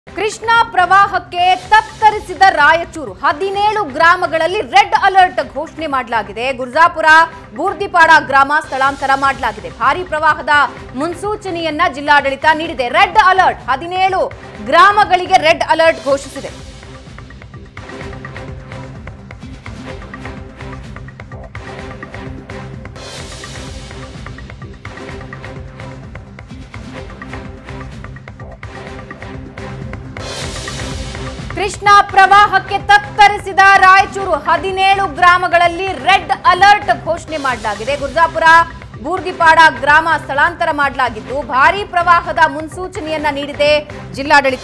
ಕೃಷ್ಣಾ ಪ್ರವಾಹಕ್ಕೆ ತತ್ತರಿಸಿದ ರಾಯಚೂರು ಹದಿನೇಳು ಗ್ರಾಮಗಳಲ್ಲಿ ರೆಡ್ ಅಲರ್ಟ್ ಘೋಷಣೆ ಮಾಡಲಾಗಿದೆ ಗುರ್ಜಾಪುರ ಬೂರ್ದಿಪಾಡ ಗ್ರಾಮ ಸ್ಥಳಾಂತರ ಮಾಡಲಾಗಿದೆ ಭಾರಿ ಪ್ರವಾಹದ ಮುನ್ಸೂಚನೆಯನ್ನ ಜಿಲ್ಲಾಡಳಿತ ನೀಡಿದೆ ರೆಡ್ ಅಲರ್ಟ್ ಹದಿನೇಳು ಗ್ರಾಮಗಳಿಗೆ ರೆಡ್ ಅಲರ್ಟ್ ಘೋಷಿಸಿದೆ ಕೃಷ್ಣಾ ಪ್ರವಾಹಕ್ಕೆ ತತ್ತರಿಸಿದ ರಾಯಚೂರು ಹದಿನೇಳು ಗ್ರಾಮಗಳಲ್ಲಿ ರೆಡ್ ಅಲರ್ಟ್ ಘೋಷಣೆ ಮಾಡಲಾಗಿದೆ ಗುರ್ಜಾಪುರ ಬೂರ್ದಿಪಾಡ ಗ್ರಾಮ ಸ್ಥಳಾಂತರ ಮಾಡಲಾಗಿದ್ದು ಭಾರೀ ಪ್ರವಾಹದ ಮುನ್ಸೂಚನೆಯನ್ನ ನೀಡಿದೆ ಜಿಲ್ಲಾಡಳಿತ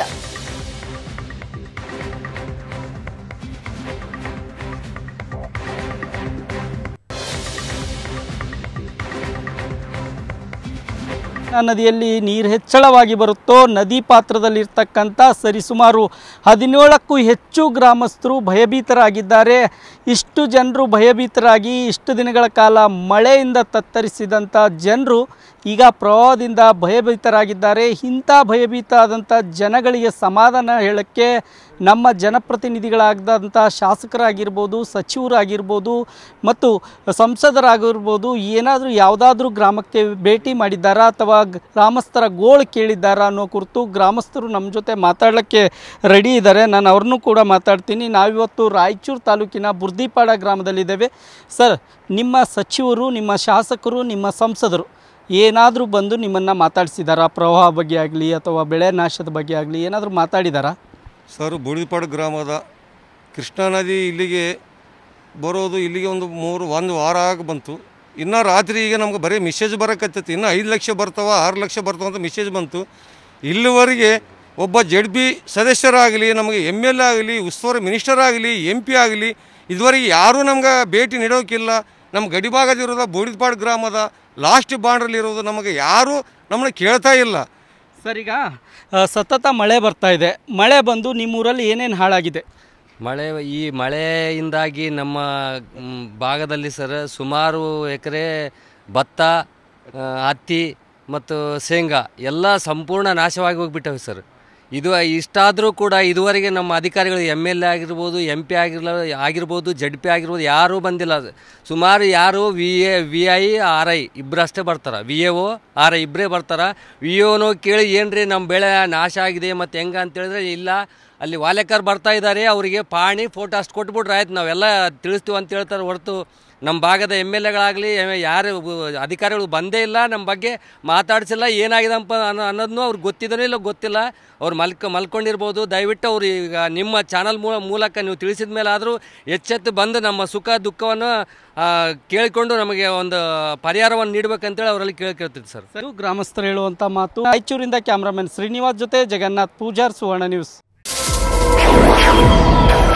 ಕೃಷ್ಣಾ ನದಿಯಲ್ಲಿ ನೀರು ಹೆಚ್ಚಳವಾಗಿ ಬರುತ್ತೋ ನದಿ ಪಾತ್ರದಲ್ಲಿರ್ತಕ್ಕಂಥ ಸರಿಸುಮಾರು ಹದಿನೇಳಕ್ಕೂ ಹೆಚ್ಚು ಗ್ರಾಮಸ್ಥರು ಭಯಭೀತರಾಗಿದ್ದಾರೆ ಇಷ್ಟು ಜನರು ಭಯಭೀತರಾಗಿ ಇಷ್ಟು ದಿನಗಳ ಕಾಲ ಮಳೆಯಿಂದ ತತ್ತರಿಸಿದಂಥ ಜನರು ಈಗ ಪ್ರವಾಹದಿಂದ ಭಯಭೀತರಾಗಿದ್ದಾರೆ ಇಂಥ ಭಯಭೀತ ಆದಂಥ ಜನಗಳಿಗೆ ಸಮಾಧಾನ ಹೇಳೋಕ್ಕೆ ನಮ್ಮ ಜನಪ್ರತಿನಿಧಿಗಳಾಗದಂಥ ಶಾಸಕರಾಗಿರ್ಬೋದು ಸಚಿವರಾಗಿರ್ಬೋದು ಮತ್ತು ಸಂಸದರಾಗಿರ್ಬೋದು ಏನಾದರೂ ಯಾವುದಾದ್ರೂ ಗ್ರಾಮಕ್ಕೆ ಭೇಟಿ ಮಾಡಿದ್ದಾರಾ ಅಥವಾ ಗ್ರಾಮಸ್ಥರ ಗೋಳು ಕೇಳಿದ್ದಾರಾ ಅನ್ನೋ ಕುರಿತು ಗ್ರಾಮಸ್ಥರು ನಮ್ಮ ಜೊತೆ ಮಾತಾಡಲಿಕ್ಕೆ ರೆಡಿ ಇದ್ದಾರೆ ನಾನು ಅವ್ರನ್ನೂ ಕೂಡ ಮಾತಾಡ್ತೀನಿ ನಾವಿವತ್ತು ರಾಯಚೂರು ತಾಲೂಕಿನ ಬುರ್ದಿಪಾಡ ಗ್ರಾಮದಲ್ಲಿದ್ದೇವೆ ಸರ್ ನಿಮ್ಮ ಸಚಿವರು ನಿಮ್ಮ ಶಾಸಕರು ನಿಮ್ಮ ಸಂಸದರು ಏನಾದರೂ ಬಂದು ನಿಮ್ಮನ್ನು ಮಾತಾಡಿಸಿದಾರಾ ಪ್ರವಾಹ ಬಗ್ಗೆ ಆಗಲಿ ಅಥವಾ ಬೆಳೆ ನಾಶದ ಬಗ್ಗೆ ಆಗಲಿ ಏನಾದರೂ ಮಾತಾಡಿದಾರಾ ಸರ್ ಬುಡಿಪಾಡು ಗ್ರಾಮದ ಕೃಷ್ಣಾ ನದಿ ಇಲ್ಲಿಗೆ ಬರೋದು ಇಲ್ಲಿಗೆ ಒಂದು ಮೂರು ಒಂದು ವಾರ ಆಗಿ ಬಂತು ಇನ್ನು ರಾತ್ರಿ ಈಗ ನಮ್ಗೆ ಬರೀ ಮೆಸೇಜ್ ಬರೋಕತ್ತೈತಿ ಇನ್ನು ಐದು ಲಕ್ಷ ಬರ್ತಾವ ಆರು ಲಕ್ಷ ಬರ್ತಾವ ಅಂತ ಮೆಸೇಜ್ ಬಂತು ಇಲ್ಲಿವರೆಗೆ ಒಬ್ಬ ಜಡ್ ಬಿ ಸದಸ್ಯರಾಗಲಿ ನಮಗೆ ಎಮ್ ಎಲ್ ಎ ಆಗಲಿ ಉಸ್ತುವಾರಿ ಮಿನಿಸ್ಟರ್ ಆಗಲಿ ಎಂ ಪಿ ಆಗಲಿ ಇದುವರೆಗೆ ಯಾರೂ ನಮ್ಗೆ ಭೇಟಿ ನೀಡೋಕ್ಕಿಲ್ಲ ನಮ್ಮ ಗಡಿಭಾಗದಿರೋದ ಬೋಡಿಪಾಡು ಗ್ರಾಮದ ಲಾಸ್ಟ್ ಬಾಂಡ್ರಲ್ಲಿರೋದು ನಮಗೆ ಯಾರೂ ನಮ್ಮನ್ನ ಕೇಳ್ತಾ ಇಲ್ಲ ಸರ್ ಈಗ ಆ, ಸತತ ಮಳೆ ಬರ್ತಾ ಇದೆ ಮಳೆ ಬಂದು ನಿಮ್ಮೂರಲ್ಲಿ ಏನೇನು ಹಾಳಾಗಿದೆ ಮಳೆ ಈ ಮಳೆಯಿಂದಾಗಿ ನಮ್ಮ ಮ್, ಭಾಗದಲ್ಲಿ ಸರ್ ಸುಮಾರು ಎಕರೆ ಭತ್ತ ಆ, ಹತ್ತಿ ಮತ್ತು ಶೇಂಗಾ ಎಲ್ಲ ಸಂಪೂರ್ಣ ನಾಶವಾಗಿ ಹೋಗ್ಬಿಟ್ಟವೆ ಸರ್ ಇದು ಇಷ್ಟಾದರೂ ಕೂಡ ಇದುವರೆಗೆ ನಮ್ಮ ಅಧಿಕಾರಿಗಳು ಎಮ್ ಎಲ್ ಎ ಆಗಿರ್ಬೋದು ಎಂ ಪಿ ಆಗಿರ್ಲ ಆಗಿರ್ಬೋದು ಜಡ್ ಪಿ ಆಗಿರ್ಬೋದು ಯಾರೂ ಬಂದಿಲ್ಲ ಸುಮಾರು ಯಾರು V A V I R I ಇಬ್ಬರಷ್ಟೇ ಬರ್ತಾರೆ V A O R I ಇಬ್ಬರೇ ಬರ್ತಾರೆ ವಿ ಎ ಕೇಳಿ ಏನ್ರಿ ನಮ್ಮ ಬೆಳೆ ನಾಶ ಆಗಿದೆ ಮತ್ತು ಹೆಂಗೆ ಅಂತೇಳಿದ್ರೆ ಇಲ್ಲ ಅಲ್ಲಿ ವಾಲೆಕರ್ ಬರ್ತಾ ಇದ್ದಾರೆ ಅವರಿಗೆ ಪಾಣಿ ಫೋಟೋ ಅಷ್ಟು ಕೊಟ್ಬಿಟ್ರೆ ಆಯ್ತು ನಾವೆಲ್ಲ ತಿಳಿಸ್ತೀವಿ ಅಂತ ಹೇಳ್ತಾರೆ ಹೊರತು ನಮ್ಮ ಭಾಗದ ಎಮ್ ಎಲ್ ಎಗಳಾಗಲಿ ಯಾರು ಬ- ಅಧಿಕಾರಿಗಳು ಬಂದೇ ಇಲ್ಲ ನಮ್ಮ ಬಗ್ಗೆ ಮಾತಾಡ್ಸಿಲ್ಲ ಏನಾಗಿದೆಪ್ಪ ಅನ್ನೋ ಅನ್ನೋದನ್ನು ಅವ್ರಿಗೆ ಗೊತ್ತಿದನೋ ಇಲ್ಲ ಗೊತ್ತಿಲ್ಲ ಅವ್ರು ಮಲ್ಕ ಮಲ್ಕೊಂಡಿರ್ಬೋದು ದಯವಿಟ್ಟು ಅವ್ರು ಈಗ ನಿಮ್ಮ ಚಾನಲ್ ಮೂಲ ಮೂಲಕ ನೀವು ತಿಳಿಸಿದ ಮೇಲೆ ಆದರೂ ಎಚ್ಚೆತ್ತು ಬಂದು ನಮ್ಮ ಸುಖ ದುಃಖವನ್ನು ಆ, ಕೇಳಿಕೊಂಡು ನಮಗೆ ಒಂದು ಪರಿಹಾರವನ್ನು ನೀಡಬೇಕಂತೇಳಿ ಅವರಲ್ಲಿ ಕೇಳ್ಕೊಳ್ತಿದ್ದೆ ಸರ್ ಸರ್ ಗ್ರಾಮಸ್ಥರು ಹೇಳುವಂಥ ಮಾತು ರಾಯಚೂರಿಂದ ಕ್ಯಾಮ್ರಾಮನ್ ಶ್ರೀನಿವಾಸ್ ಜೊತೆ ಜಗನ್ನಾಥ್ ಪೂಜಾರ್ ಸುವರ್ಣ ನ್ಯೂಸ್